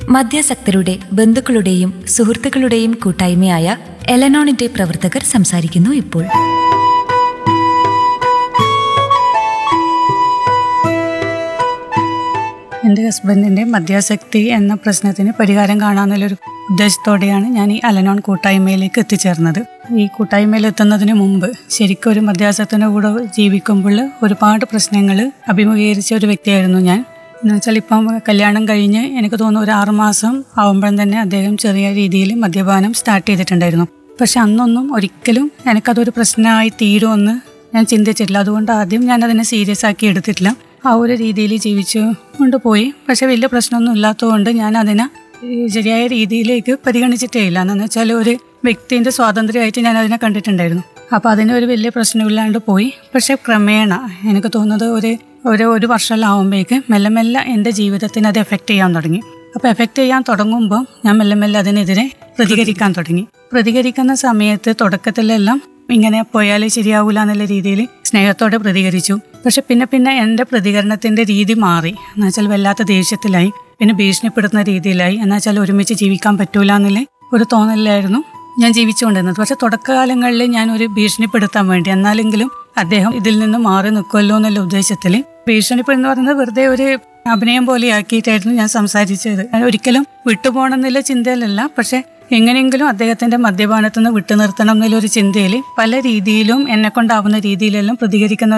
മദ്യാസക്തരുടെ ബന്ധുക്കളുടെയും സുഹൃത്തുക്കളുടെയും കൂട്ടായ്മയായ എലനോണിന്റെ പ്രവർത്തകർ സംസാരിക്കുന്നു ഇപ്പോൾ എൻ്റെ ഹസ്ബൻഡിൻ്റെ മദ്യാസക്തി എന്ന പ്രശ്നത്തിന് പരിഹാരം കാണാമെന്നുള്ളൊരു ഉദ്ദേശത്തോടെയാണ് ഞാൻ ഈ അലനോൺ കൂട്ടായ്മയിലേക്ക് എത്തിച്ചേർന്നത് ഈ കൂട്ടായ്മയിൽ എത്തുന്നതിന് മുമ്പ് ശരിക്കും ഒരു മദ്യാസക്തിൻ്റെ കൂടെ ജീവിക്കുമ്പോൾ ഒരുപാട് പ്രശ്നങ്ങൾ അഭിമുഖീകരിച്ച ഒരു വ്യക്തിയായിരുന്നു ഞാൻ എന്ന് വെച്ചാൽ ഇപ്പം കല്യാണം കഴിഞ്ഞ് എനിക്ക് തോന്നുന്നു ഒരു ആറുമാസം ആവുമ്പോഴും തന്നെ അദ്ദേഹം ചെറിയ രീതിയിൽ മദ്യപാനം സ്റ്റാർട്ട് ചെയ്തിട്ടുണ്ടായിരുന്നു പക്ഷെ അന്നൊന്നും ഒരിക്കലും എനിക്കതൊരു പ്രശ്നമായി തീരുമെന്ന് ഞാൻ ചിന്തിച്ചിട്ടില്ല അതുകൊണ്ട് ആദ്യം ഞാൻ അതിനെ സീരിയസ് ആക്കി എടുത്തിട്ടില്ല ആ ഒരു രീതിയിൽ ജീവിച്ചു കൊണ്ടുപോയി പക്ഷെ വലിയ പ്രശ്നമൊന്നും ഇല്ലാത്തതുകൊണ്ട് ഞാൻ അതിനെ ഈ ശരിയായ രീതിയിലേക്ക് പരിഗണിച്ചിട്ടേ ഇല്ല എന്ന് വെച്ചാൽ ഒരു വ്യക്തിൻ്റെ സ്വാതന്ത്ര്യമായിട്ട് ഞാൻ അതിനെ കണ്ടിട്ടുണ്ടായിരുന്നു അപ്പോൾ അതിന് ഒരു വലിയ പ്രശ്നമില്ലാണ്ട് പോയി പക്ഷെ ക്രമേണ എനിക്ക് തോന്നുന്നത് ഒരു ഒരു ഒരു വർഷമെല്ലാം ആകുമ്പോഴേക്ക് മെല്ലെ മെല്ലെ എൻ്റെ ജീവിതത്തിന് അത് എഫക്റ്റ് ചെയ്യാൻ തുടങ്ങി അപ്പോൾ എഫക്റ്റ് ചെയ്യാൻ തുടങ്ങുമ്പോൾ ഞാൻ മെല്ലെ മെല്ലെ അതിനെതിരെ പ്രതികരിക്കാൻ തുടങ്ങി പ്രതികരിക്കുന്ന സമയത്ത് തുടക്കത്തിലെല്ലാം ഇങ്ങനെ പോയാൽ ശരിയാവൂല എന്നുള്ള രീതിയിൽ സ്നേഹത്തോടെ പ്രതികരിച്ചു പക്ഷെ പിന്നെ പിന്നെ എൻ്റെ പ്രതികരണത്തിൻ്റെ രീതി മാറി എന്നുവെച്ചാൽ വല്ലാത്ത ദേഷ്യത്തിലായി പിന്നെ ഭീഷണിപ്പെടുത്തുന്ന രീതിയിലായി എന്നുവെച്ചാൽ ഒരുമിച്ച് ജീവിക്കാൻ പറ്റൂല എന്നുള്ള ഒരു തോന്നലായിരുന്നു ഞാൻ ജീവിച്ചുകൊണ്ടിരുന്നത് പക്ഷെ തുടക്കകാലങ്ങളിൽ ഞാൻ ഒരു ഭീഷണിപ്പെടുത്താൻ വേണ്ടി എന്നാലെങ്കിലും അദ്ദേഹം ഇതിൽ നിന്ന് മാറി നിൽക്കുമല്ലോ എന്നുള്ള ഉദ്ദേശത്തിൽ ഭീഷണിപ്പെടുന്ന പറയുന്നത് വെറുതെ ഒരു അഭിനയം പോലെ ആക്കിയിട്ടായിരുന്നു ഞാൻ സംസാരിച്ചത് ഞാൻ ഒരിക്കലും വിട്ടുപോകണമെന്നുള്ള ചിന്തയിലല്ല പക്ഷെ എങ്ങനെയെങ്കിലും അദ്ദേഹത്തിന്റെ മദ്യപാനത്തിൽ നിന്ന് വിട്ടു നിർത്തണം എന്നുള്ള ഒരു ചിന്തയിൽ പല രീതിയിലും എന്നെ കൊണ്ടാവുന്ന രീതിയിലെല്ലാം പ്രതികരിക്കുന്ന